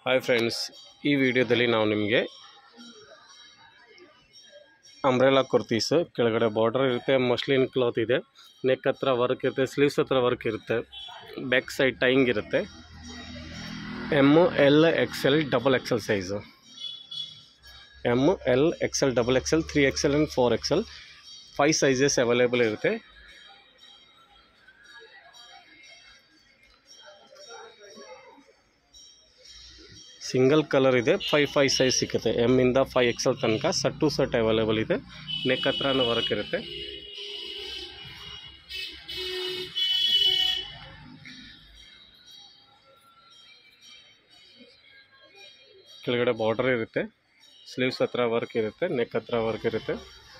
hi friends ಈ ವಿಡಿಯೋದಲ್ಲಿ ನಾವು ನಿಮಗೆ ಅಂಬ್ರೆಲಾ ಕುರ್ತೀಸ್ ಕೆಳಗಡೆ ಬಾರ್ಡರ್ ಇರುತ್ತೆ ಮಸ್ಲಿನ್ ಕ್ಲಾತ್ ಇದೆ ನೆಕ್ ಹತ್ರ ವರ್ಕ್ ಇರುತ್ತೆ ಸ್ಲೀವ್ಸ್ ಹತ್ರ ವರ್ಕ್ ಇರುತ್ತೆ ಬ್ಯಾಕ್ ಸೈಡ್ ಟೈಂಗ್ ಇರುತ್ತೆ M L XL double XL size M L XL double XL three XL and four XL five sizes available ಇರುತ್ತೆ ಸಿಂಗಲ್ ಕಲರ್ ಇದೆ five five size ಸಿಗುತ್ತೆ M ಇಂದ five XL ತನಕ ಸಟ್ ಟು ಸಟ್ ಅವೈಲೇಬಲ್ ಇದೆ ನೆಕ್ ಹತ್ರನೂ ವರ್ಕ್ ಇರುತ್ತೆ ಕೆಳಗಡೆ ಬಾರ್ಡರ್ ಇರುತ್ತೆ ಸ್ಲೀವ್ಸ್ ಹತ್ರ ವರ್ಕ್ ಇರುತ್ತೆ ನೆಕ್ ಹತ್ರ ವರ್ಕ್ ಇರುತ್ತೆ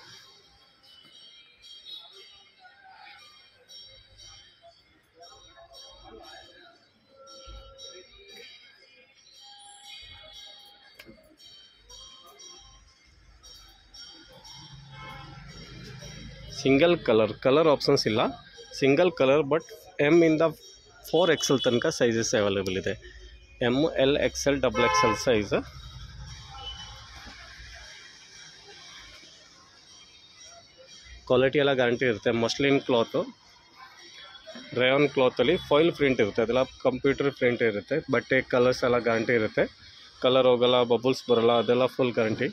ಸಿಂಗಲ್ ಕಲರ್ ಕಲರ್ ಆಪ್ಷನ್ಸ್ ಇಲ್ಲ ಸಿಂಗಲ್ ಕಲರ್ ಬಟ್ ಎಮ್ ಇಂದ ಫೋರ್ ಎಕ್ಸೆಲ್ ತನಕ ಸೈಜಸ್ ಅವೈಲೇಬಲ್ ಇದೆ M L XL double XL size quality ಎಲ್ಲ ಗ್ಯಾರಂಟಿ ಇರುತ್ತೆ ಮಸ್ಲಿನ್ ಕ್ಲಾತು ರೇಯಾನ್ ಕ್ಲಾತಲ್ಲಿ ಫಾಯಿಲ್ ಪ್ರಿಂಟ್ ಇರುತ್ತೆ ಅದೆಲ್ಲ ಕಂಪ್ಯೂಟರ್ ಪ್ರಿಂಟ್ ಇರುತ್ತೆ ಬಟ್ಟೆ ಕಲರ್ಸ್ ಎಲ್ಲ ಗ್ಯಾರಂಟಿ ಇರುತ್ತೆ ಕಲರ್ ಹೋಗಲ್ಲ ಬಬಲ್ಸ್ ಬರೋಲ್ಲ ಅದೆಲ್ಲ full guarantee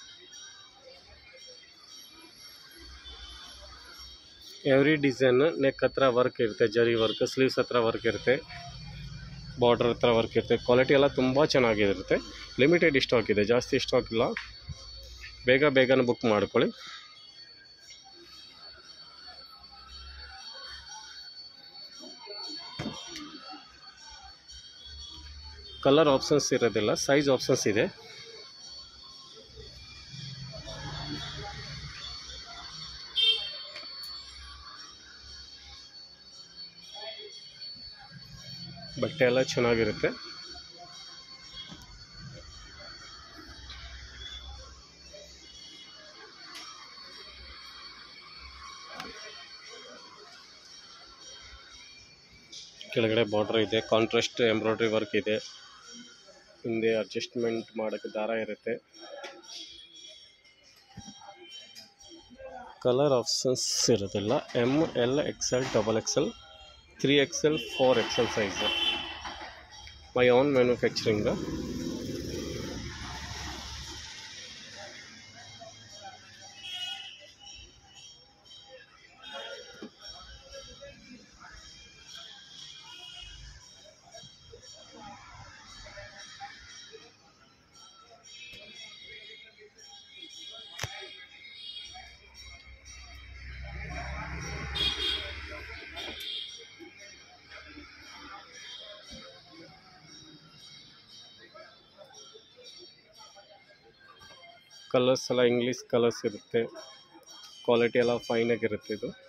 every design neck ಹತ್ರ ವರ್ಕ್ ಇರುತ್ತೆ ಜರಿ ವರ್ಕ್ ಸ್ಲೀವ್ಸ್ ಹತ್ರ ವರ್ಕ್ ಇರುತ್ತೆ ಬಾರ್ಡರ್ ಹತ್ರ ವರ್ಕ್ ಇರುತ್ತೆ ಕ್ವಾಲಿಟಿ ಎಲ್ಲ ತುಂಬ ಚೆನ್ನಾಗಿರುತ್ತೆ ಲಿಮಿಟೆಡ್ ಸ್ಟಾಕ್ ಇದೆ ಜಾಸ್ತಿ ಸ್ಟಾಕ್ ಇಲ್ಲ ಬೇಗ ಬೇಗನೆ ಬುಕ್ ಮಾಡ್ಕೊಳ್ಳಿ ಕಲರ್ ಆಪ್ಷನ್ಸ್ ಇರೋದಿಲ್ಲ ಸೈಜ್ ಆಪ್ಷನ್ಸ್ ಇದೆ ಬಟ್ಟೆ ಎಲ್ಲ ಚೆನ್ನಾಗಿರುತ್ತೆ ಕೆಳಗಡೆ ಬಾರ್ಡರ್ ಇದೆ ಕಾಂಟ್ರಾಸ್ಟ್ ಎಂಬ್ರಾಯ್ಡ್ರಿ ವರ್ಕ್ ಇದೆ ಹಿಂದೆ ಅಡ್ಜಸ್ಟ್ಮೆಂಟ್ ಮಾಡೋಕ್ಕೆ ದಾರ ಇರುತ್ತೆ ಕಲರ್ ಆಪ್ಷನ್ಸ್ ಇರೋದಿಲ್ಲ M L XL double XL three XL four XL size my own manufacturing colours ಎಲ್ಲ ಇಂಗ್ಲೀಷ್ ಕಲರ್ಸ್ ಇರುತ್ತೆ ಕ್ವಾಲಿಟಿ ಎಲ್ಲ ಫೈನಾಗಿರುತ್ತೆ ಇದು